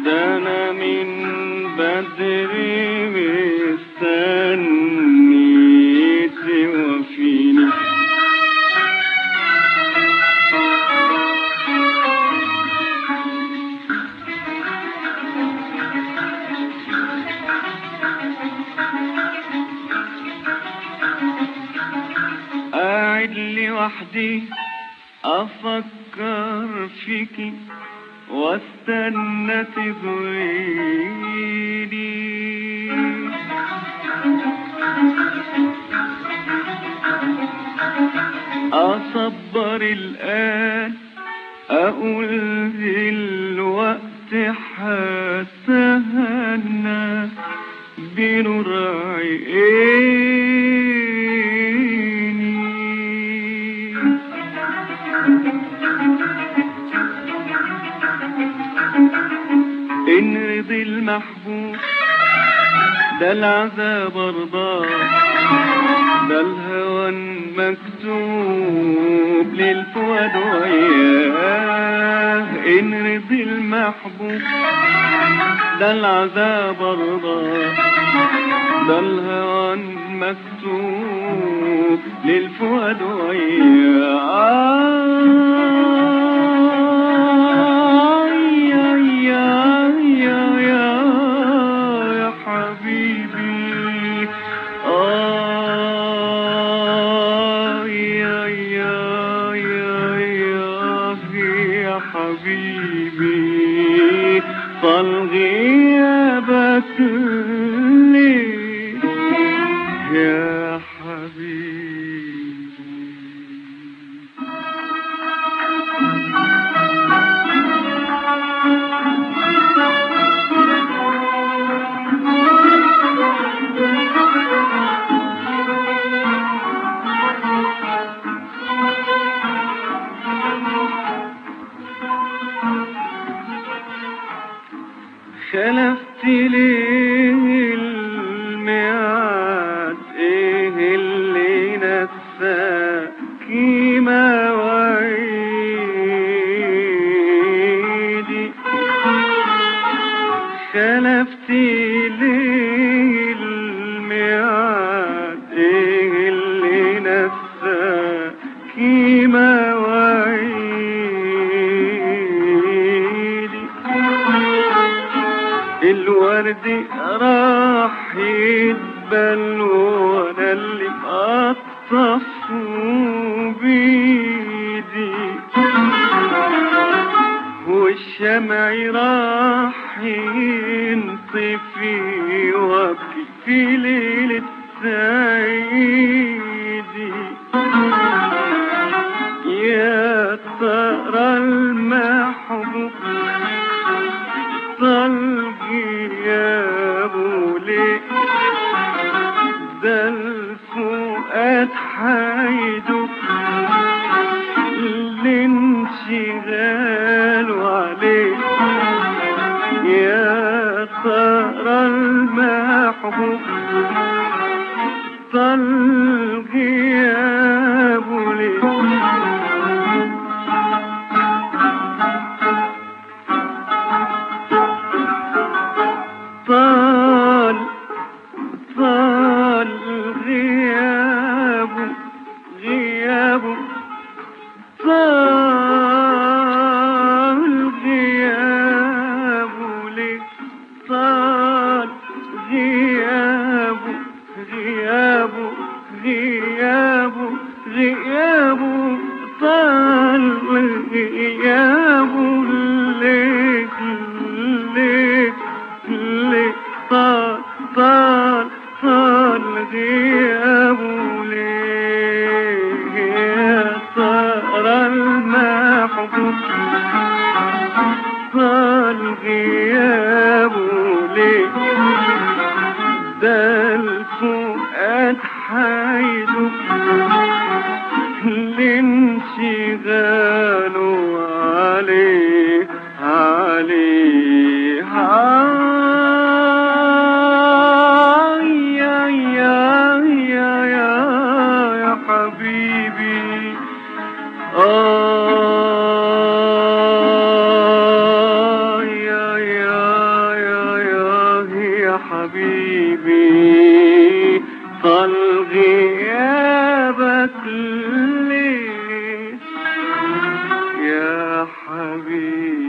ده انا من بدري مستني توفيني قاعد لوحدي افكر فيكي واستنى تغيري اصبر الان اقول دلوقتي هتهنى بنور عيني إن رضي المحبوب ده العذاب رضاه ده الهوى مكتوب للفؤاد وياه إن رضي المحبوب ده العذاب رضاه ده الهوى مكتوب للفؤاد وياه يا يا يا يا يا حبيبي آه يا يا يا يا يا حبيبي طال غيابك ليه يا حبيبي خلفت ليه الميعاد ايه اللي نساكي مواعيدي خلفت ليه الميعاد ايه اللي نساكي مواعيدي الورد راح يدبل وانا اللي مقطف بيدي والشمع راح ينطفي وابكي في ليلة سعيدي يا ترى المحبوب طلقي يا بولي ده الفؤاد حيدك الانشغال عليه يا ترى المحبوب طلقي يا بولي طال طال غيابه غيابه طال غيابه ليه طال غيابه غيابه غيابه غيابه طال غيابه ليه ليه ليه طال طال طال غيابه ليه يا ترى المحبوب طال غيابه ليه ده الفؤاد حيدك لانشغاله عليه عليه آه يا يا يا يا يا حبيبي آه يا يا حبيبي طال غيابك ليه يا حبيبي